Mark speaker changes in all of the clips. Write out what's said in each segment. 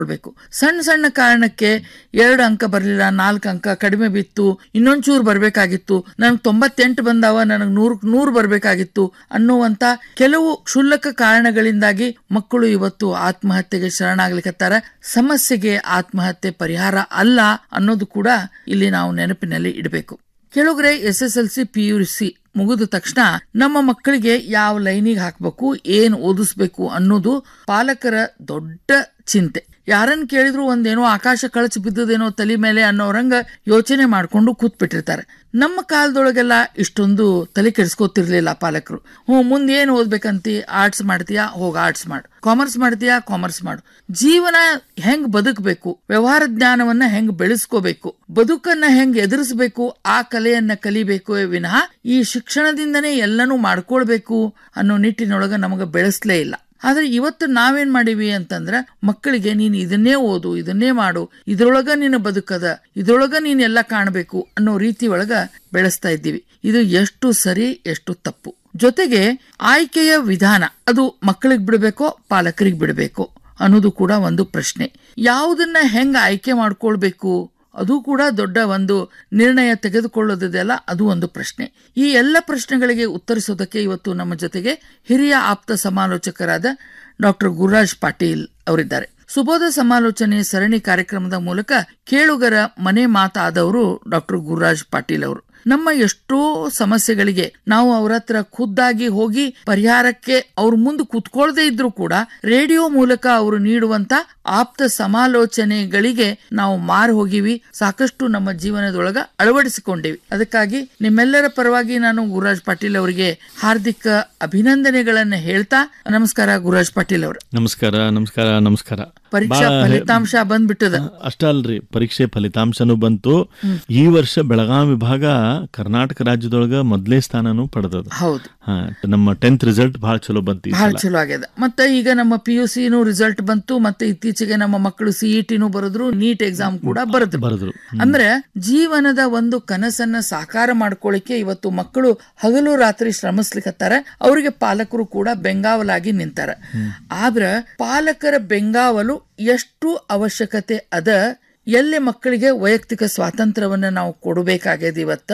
Speaker 1: ಮಾಡ್ಕೊಳ್ಬೇಕು ಸಣ್ಣ ಸಣ್ಣ ಕಾರಣಕ್ಕೆ ಎರಡು ಅಂಕ ಬರಲಿಲ್ಲ ನಾಲ್ಕು ಅಂಕ ಕಡಿಮೆ ಬಿತ್ತು ಇನ್ನೊಂಚೂರು ಬರಬೇಕಾಗಿತ್ತು ನನಗೆ ತೊಂಬತ್ತೆಂಟು ಬಂದಾವ ನನಗೆ ನೂರು ನೂರು ಬರಬೇಕಾಗಿತ್ತು ಅನ್ನುವಂತ ಕೆಲವು ಕ್ಷುಲ್ಲಕ ಕಾರಣಗಳಿಂದಾಗಿ ಮಕ್ಕಳು ಇವತ್ತು ಆತ್ಮಹತ್ಯೆಗೆ ಶರಣಾಗ್ಲಿಕತ್ತಾರ ಸಮಸ್ಯೆಗೆ ಆತ್ಮಹತ್ಯೆ ಪರಿಹಾರ ಅಲ್ಲ ಅನ್ನೋದು ಕೂಡ ಇಲ್ಲಿ ನಾವು ನೆನಪಿನಲ್ಲಿ ಇಡಬೇಕು ಕೆಲವೊಗ್ರೆ S S L C P U C ಮುಗಿದ ತಕ್ಷಣ ನಮ್ಮ ಮಕ್ಕಳಿಗೆ ಯಾವ ಲೈನಿಗೆ ಹಾಕ್ಬೇಕು ಏನ್ ಓದಿಸ್ಬೇಕು ಅನ್ನೋದು ಪಾಲಕರ ದೊಡ್ಡ ಚಿಂತೆ ಯಾರನ್ನ ಕೇಳಿದ್ರು ಒಂದೇನೋ ಆಕಾಶ ಕಳಚಿ ಬಿದ್ದದೇನೋ ತಲೆ ಮೇಲೆ ಅನ್ನೋರಂಗ ಯೋಚನೆ ಮಾಡ್ಕೊಂಡು ಕೂತ್ಬಿಟ್ಟಿರ್ತಾರೆ ನಮ್ಮ ಕಾಲದೊಳಗೆಲ್ಲ ಇಷ್ಟೊಂದು ತಲೆ ಕೆಡಿಸ್ಕೋತಿರ್ಲಿಲ್ಲ ಪಾಲಕರು ಹ್ಞೂ ಮುಂದೆ ಏನು ಓದ್ಬೇಕಂತಿ ಆರ್ಟ್ಸ್ ಮಾಡ್ತೀಯಾ ಹೋಗ ಆರ್ಟ್ಸ್ ಮಾಡು ಕಾಮರ್ಸ್ ಮಾಡ್ತೀಯಾ ಕಾಮರ್ಸ್ ಮಾಡು ಜೀವನ ಹೆಂಗ್ ಬದುಕಬೇಕು ವ್ಯವಹಾರ ಜ್ಞಾನವನ್ನ ಹೆಂಗ್ ಬೆಳೆಸ್ಕೋಬೇಕು ಬದುಕನ್ನ ಹೆಂಗ್ ಎದುರಿಸಬೇಕು ಆ ಕಲೆಯನ್ನ ಕಲಿಬೇಕು ವಿನಃ ಈ ಶಿಕ್ಷಣದಿಂದನೇ ಎಲ್ಲನೂ ಮಾಡ್ಕೊಳ್ಬೇಕು ಅನ್ನೋ ನಿಟ್ಟಿನೊಳಗ ನಮಗ ಬೆಳೆಸ್ಲೇ ಇಲ್ಲ ಆದ್ರೆ ಇವತ್ತು ನಾವೇನ್ ಮಾಡೀವಿ ಅಂತಂದ್ರ ಮಕ್ಕಳಿಗೆ ನೀನ್ ಇದನ್ನೇ ಓದು ಇದನ್ನೇ ಮಾಡು ಇದ್ರೊಳಗ ನೀನು ಬದುಕದ ಇದ್ರೊಳಗ ನೀನ್ ಎಲ್ಲ ಕಾಣಬೇಕು ಅನ್ನೋ ರೀತಿ ಒಳಗ ಬೆಳೆಸ್ತಾ ಇದ್ದೀವಿ ಇದು ಎಷ್ಟು ಸರಿ ಎಷ್ಟು ತಪ್ಪು ಜೊತೆಗೆ ಆಯ್ಕೆಯ ವಿಧಾನ ಅದು ಮಕ್ಕಳಿಗೆ ಬಿಡಬೇಕೋ ಪಾಲಕರಿಗೆ ಬಿಡಬೇಕೋ ಅನ್ನೋದು ಕೂಡ ಒಂದು ಪ್ರಶ್ನೆ ಯಾವುದನ್ನ ಹೆಂಗ ಆಯ್ಕೆ ಮಾಡ್ಕೊಳ್ಬೇಕು ಅದು ಕೂಡ ದೊಡ್ಡ ಒಂದು ನಿರ್ಣಯ ತೆಗೆದುಕೊಳ್ಳೋದಿದೆಯಲ್ಲ ಅದು ಒಂದು ಪ್ರಶ್ನೆ ಈ ಎಲ್ಲ ಪ್ರಶ್ನೆಗಳಿಗೆ ಉತ್ತರಿಸೋದಕ್ಕೆ ಇವತ್ತು ನಮ್ಮ ಜೊತೆಗೆ ಹಿರಿಯ ಆಪ್ತ ಸಮಾಲೋಚಕರಾದ ಡಾಕ್ಟರ್ ಗುರುರಾಜ್ ಪಾಟೀಲ್ ಅವರಿದ್ದಾರೆ ಸುಬೋಧ ಸಮಾಲೋಚನೆ ಸರಣಿ ಕಾರ್ಯಕ್ರಮದ ಮೂಲಕ ಕೇಳುಗರ ಮನೆ ಮಾತಾದವರು ಡಾಕ್ಟರ್ ಗುರುರಾಜ್ ಪಾಟೀಲ್ ಅವರು ನಮ್ಮ ಎಷ್ಟೋ ಸಮಸ್ಯೆಗಳಿಗೆ ನಾವು ಅವ್ರ ಹತ್ರ ಖುದ್ದಾಗಿ ಹೋಗಿ ಪರಿಹಾರಕ್ಕೆ ಅವ್ರ ಮುಂದೆ ಕುತ್ಕೊಳ್ದೇ ಇದ್ರು ಕೂಡ ರೇಡಿಯೋ ಮೂಲಕ ಅವರು ನೀಡುವಂತ ಆಪ್ತ ಸಮಾಲೋಚನೆಗಳಿಗೆ ನಾವು ಮಾರು ಹೋಗಿವಿ ಸಾಕಷ್ಟು ನಮ್ಮ ಜೀವನದೊಳಗ ಅಳವಡಿಸಿಕೊಂಡಿವಿ ಅದಕ್ಕಾಗಿ ನಿಮ್ಮೆಲ್ಲರ ಪರವಾಗಿ ನಾನು ಗುರುರಾಜ್ ಪಾಟೀಲ್ ಅವರಿಗೆ ಹಾರ್ದಿಕ ಅಭಿನಂದನೆಗಳನ್ನ ಹೇಳ್ತಾ ನಮಸ್ಕಾರ ಗುರುರಾಜ್ ಪಾಟೀಲ್ ಅವರು
Speaker 2: ನಮಸ್ಕಾರ ನಮಸ್ಕಾರ ನಮಸ್ಕಾರ
Speaker 1: ಪರೀಕ್ಷಾ
Speaker 2: ಬಾಳ-
Speaker 1: ಫಲಿತಾಂಶ ಬಂದ್ಬಿಟ್ಟದ
Speaker 2: ಅಷ್ಟ ಅಲ್ರಿ ಪರೀಕ್ಷೆ ಫಲಿತಾಂಶನೂ ಬಂತು ಈ ವರ್ಷ ಬೆಳಗಾವಿ ವಿಭಾಗ ಕರ್ನಾಟಕ ರಾಜ್ಯದೊಳಗ ಮೊದಲೇ ಸ್ಥಾನನೂ ಪಡೆದದ
Speaker 1: ಹೌದು
Speaker 2: ಹಾ ನಮ್ಮ ಟೆಂತ್ ರಿಸಲ್ಟ್ ಬಹಳ ಚಲೋ ಬಂತು ಈ
Speaker 1: ಬಹಳ
Speaker 2: ಸಲ.
Speaker 1: ಚಲೋ ಆಗ್ಯದ ಮತ್ತೆ ಈಗ ನಮ್ಮ ಪಿ ಯು ಸಿನೂ ರಿಸಲ್ಟ್ ಬಂತು ಮತ್ತೆ ಇತ್ತೀಚೆಗೆ ನಮ್ಮ ಮಕ್ಕಳು ಸಿಇಟಿನೂ ಬರೆದ್ರು ನೀಟ್ ಎಕ್ಸಾಮ್ ಕೂಡ ಬರೆದ್ರು
Speaker 2: ಬರೆದ್ರು
Speaker 1: ಅಂದ್ರೆ ಜೀವನದ ಒಂದು ಕನಸನ್ನ ಸಾಕಾರ ಮಾಡ್ಕೊಳ್ಳಿಕ್ಕೆ ಇವತ್ತು ಮಕ್ಕಳು ಹಗಲು ರಾತ್ರಿ ಶ್ರಮಿಸ್ಲಿಕತ್ತಾರ ಅವರಿಗೆ ಪಾಲಕರು ಕೂಡ ಬೆಂಗಾವಲಾಗಿ ನಿಂತಾರ ಆದ್ರ ಪಾಲಕರ ಬೆಂಗಾವಲು ಎಷ್ಟು ಅವಶ್ಯಕತೆ ಅದ ಎಲ್ಲಿ ಮಕ್ಕಳಿಗೆ ವೈಯಕ್ತಿಕ ಸ್ವಾತಂತ್ರ್ಯವನ್ನ ನಾವು ಕೊಡಬೇಕಾಗ್ಯದ ಇವತ್ತ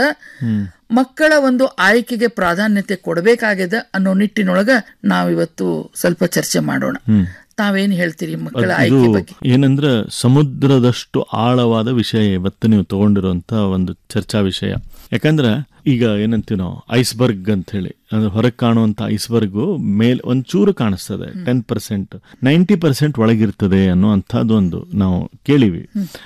Speaker 1: ಮಕ್ಕಳ ಒಂದು ಆಯ್ಕೆಗೆ ಪ್ರಾಧಾನ್ಯತೆ ಕೊಡಬೇಕಾಗ್ಯದ ಅನ್ನೋ ನಿಟ್ಟಿನೊಳಗ ನಾವಿವತ್ತು ಸ್ವಲ್ಪ ಚರ್ಚೆ ಮಾಡೋಣ ತಾವೇನ್ ಹೇಳ್ತೀರಿ ಮಕ್ಕಳ
Speaker 2: ಇದು
Speaker 1: ಆಯ್ಕೆ ಬಗ್ಗೆ
Speaker 2: ಏನಂದ್ರ ಸಮುದ್ರದಷ್ಟು ಆಳವಾದ ವಿಷಯ ಇವತ್ತು ನೀವು ತಗೊಂಡಿರುವಂತ ಒಂದು ಚರ್ಚಾ ವಿಷಯ ಯಾಕಂದ್ರ ಈಗ ಏನಂತೀವಿ ನಾವು ಐಸ್ಬರ್ಗ್ ಅಂತ ಹೇಳಿ ಅಂದ್ರೆ ಹೊರಗೆ ಕಾಣುವಂತ ಐಸ್ಬರ್ಗ್ ಮೇಲ್ ಒಂಚೂರು ಕಾಣಿಸ್ತದೆ ಟೆನ್ ಪರ್ಸೆಂಟ್ ನೈಂಟಿ ಪರ್ಸೆಂಟ್ ಒಳಗಿರ್ತದೆ ಅನ್ನುವಂಥದ್ದು ಒಂದು ನಾವು ಕೇಳಿವಿ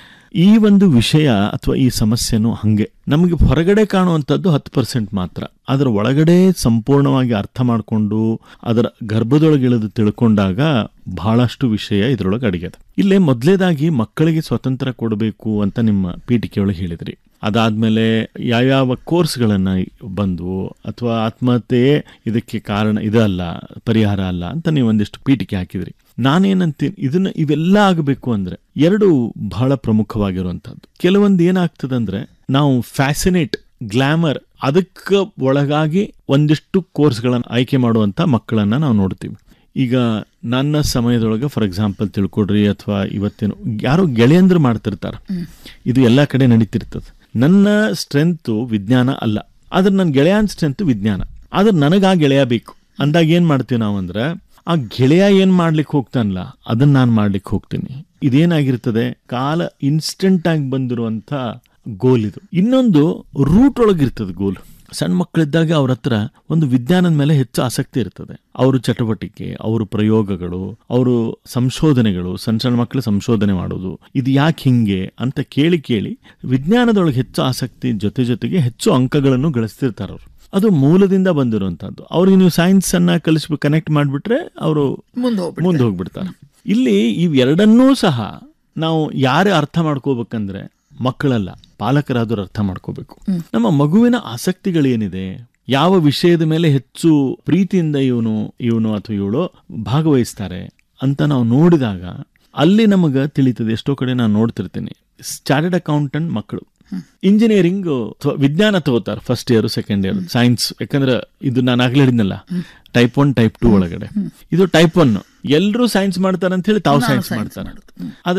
Speaker 2: ಈ ಒಂದು ವಿಷಯ ಅಥವಾ ಈ ಸಮಸ್ಯೆನೂ ಹಂಗೆ ನಮಗೆ ಹೊರಗಡೆ ಕಾಣುವಂಥದ್ದು ಹತ್ತು ಪರ್ಸೆಂಟ್ ಮಾತ್ರ ಅದರ ಒಳಗಡೆ ಸಂಪೂರ್ಣವಾಗಿ ಅರ್ಥ ಮಾಡಿಕೊಂಡು ಅದರ ಗರ್ಭದೊಳಗಿಳಿದು ತಿಳ್ಕೊಂಡಾಗ ಬಹಳಷ್ಟು ವಿಷಯ ಇದರೊಳಗೆ ಅಡಗ್ಯದ ಇಲ್ಲೇ ಮೊದಲೇದಾಗಿ ಮಕ್ಕಳಿಗೆ ಸ್ವತಂತ್ರ ಕೊಡಬೇಕು ಅಂತ ನಿಮ್ಮ ಪೀಠಿಕೆಯೊಳಗೆ ಹೇಳಿದ್ರಿ ಅದಾದ್ಮೇಲೆ ಯಾವ್ಯಾವ ಕೋರ್ಸ್ಗಳನ್ನ ಬಂದವು ಅಥವಾ ಆತ್ಮಹತ್ಯೆಯೇ ಇದಕ್ಕೆ ಕಾರಣ ಇದಲ್ಲ ಪರಿಹಾರ ಅಲ್ಲ ಅಂತ ನೀವು ಒಂದಿಷ್ಟು ಪೀಠಿಕೆ ಹಾಕಿದ್ರಿ ನಾನೇನಂತೀನಿ ಇದನ್ನ ಇವೆಲ್ಲ ಆಗಬೇಕು ಅಂದ್ರೆ ಎರಡು ಬಹಳ ಪ್ರಮುಖವಾಗಿರುವಂತಹದ್ದು ಕೆಲವೊಂದು ಏನಾಗ್ತದಂದ್ರೆ ನಾವು ಫ್ಯಾಸಿನೇಟ್ ಗ್ಲಾಮರ್ ಅದಕ್ಕೆ ಒಳಗಾಗಿ ಒಂದಿಷ್ಟು ಕೋರ್ಸ್ಗಳನ್ನು ಆಯ್ಕೆ ಮಾಡುವಂತ ಮಕ್ಕಳನ್ನ ನಾವು ನೋಡ್ತೀವಿ ಈಗ ನನ್ನ ಸಮಯದೊಳಗೆ ಫಾರ್ ಎಕ್ಸಾಂಪಲ್ ತಿಳ್ಕೊಡ್ರಿ ಅಥವಾ ಇವತ್ತೇನು ಯಾರೋ ಗೆಳೆಯಂದ್ರು ಮಾಡ್ತಿರ್ತಾರ ಇದು ಎಲ್ಲ ಕಡೆ ನಡೀತಿರ್ತದೆ ನನ್ನ ಸ್ಟ್ರೆಂತು ವಿಜ್ಞಾನ ಅಲ್ಲ ಆದ್ರೆ ನನ್ನ ಗೆಳೆಯನ ಸ್ಟ್ರೆಂತ್ ವಿಜ್ಞಾನ ಆದ್ರೆ ನನಗೆ ಆ ಗೆಳೆಯ ಬೇಕು ಅಂದಾಗ ಏನ್ ಮಾಡ್ತೀವಿ ನಾವು ಅಂದ್ರೆ ಆ ಗೆಳೆಯ ಏನ್ ಮಾಡ್ಲಿಕ್ಕೆ ಹೋಗ್ತಾನಲ್ಲ ಅದನ್ನ ನಾನು ಮಾಡ್ಲಿಕ್ಕೆ ಹೋಗ್ತೀನಿ ಇದೇನಾಗಿರ್ತದೆ ಕಾಲ ಇನ್ಸ್ಟೆಂಟ್ ಆಗಿ ಬಂದಿರುವಂತ ಗೋಲ್ ಇದು ಇನ್ನೊಂದು ರೂಟ್ ಒಳಗಿರ್ತದೆ ಗೋಲ್ ಸಣ್ಣ ಮಕ್ಕಳಿದ್ದಾಗ ಅವ್ರ ಹತ್ರ ಒಂದು ವಿಜ್ಞಾನದ ಮೇಲೆ ಹೆಚ್ಚು ಆಸಕ್ತಿ ಇರ್ತದೆ ಅವ್ರ ಚಟುವಟಿಕೆ ಅವ್ರ ಪ್ರಯೋಗಗಳು ಅವರು ಸಂಶೋಧನೆಗಳು ಸಣ್ಣ ಸಣ್ಣ ಮಕ್ಕಳು ಸಂಶೋಧನೆ ಮಾಡೋದು ಇದು ಯಾಕೆ ಹಿಂಗೆ ಅಂತ ಕೇಳಿ ಕೇಳಿ ವಿಜ್ಞಾನದೊಳಗೆ ಹೆಚ್ಚು ಆಸಕ್ತಿ ಜೊತೆ ಜೊತೆಗೆ ಹೆಚ್ಚು ಅಂಕಗಳನ್ನು ಗಳಿಸ್ತಿರ್ತಾರೆ ಅವರು ಅದು ಮೂಲದಿಂದ ಬಂದಿರುವಂತಹದ್ದು ಅವ್ರಿಗೆ ನೀವು ಸೈನ್ಸ್ ಅನ್ನ ಕಲಿಸ್ಬೇಕು ಕನೆಕ್ಟ್ ಮಾಡಿಬಿಟ್ರೆ ಅವರು
Speaker 1: ಮುಂದೆ ಹೋಗ್ಬಿಡ್ತಾರೆ.
Speaker 2: ಮುಂದೆ ಹೋಗ್ಬಿಡ್ತಾರೆ ಇಲ್ಲಿ ಇವೆರಡನ್ನೂ ಸಹ ನಾವು ಯಾರೇ ಅರ್ಥ ಮಾಡ್ಕೋಬೇಕಂದ್ರೆ ಮಕ್ಕಳಲ್ಲ ಪಾಲಕರಾದರೂ ಅರ್ಥ ಮಾಡ್ಕೋಬೇಕು ನಮ್ಮ ಮಗುವಿನ ಆಸಕ್ತಿಗಳೇನಿದೆ ಯಾವ ವಿಷಯದ ಮೇಲೆ ಹೆಚ್ಚು ಪ್ರೀತಿಯಿಂದ ಇವನು ಇವನು ಅಥವಾ ಇವಳು ಭಾಗವಹಿಸ್ತಾರೆ ಅಂತ ನಾವು ನೋಡಿದಾಗ ಅಲ್ಲಿ ನಮಗೆ ತಿಳಿತದೆ ಎಷ್ಟೋ ಕಡೆ ನಾನು ನೋಡ್ತಿರ್ತೀನಿ ಚಾರ್ಟೆಡ್ ಅಕೌಂಟೆಂಟ್ ಮಕ್ಕಳು ಇಂಜಿನಿಯರಿಂಗ್ ವಿಜ್ಞಾನ ತಗೋತಾರೆ first year second year science ಯಾಕಂದ್ರೆ ಇದು ನಾನು ಆಗ್ಲೇ ಹೇಳಿದ್ನಲ್ಲ ಟೈಪ್ ಒನ್ ಟೈಪ್ ಟೂ ಒಳಗಡೆ ಇದು ಟೈಪ್ ಒನ್ ಎಲ್ಲರೂ ಸೈನ್ಸ್ ಮಾಡ್ತಾರೆ ಅಂತ ಹೇಳಿ ತಾವು
Speaker 1: ನಾನು
Speaker 2: ಸೈನ್ಸ್
Speaker 1: science
Speaker 2: ಮಾಡ್ತಾರೆ
Speaker 1: ಮಾಡೋದು.
Speaker 2: ಆದ್ರೆ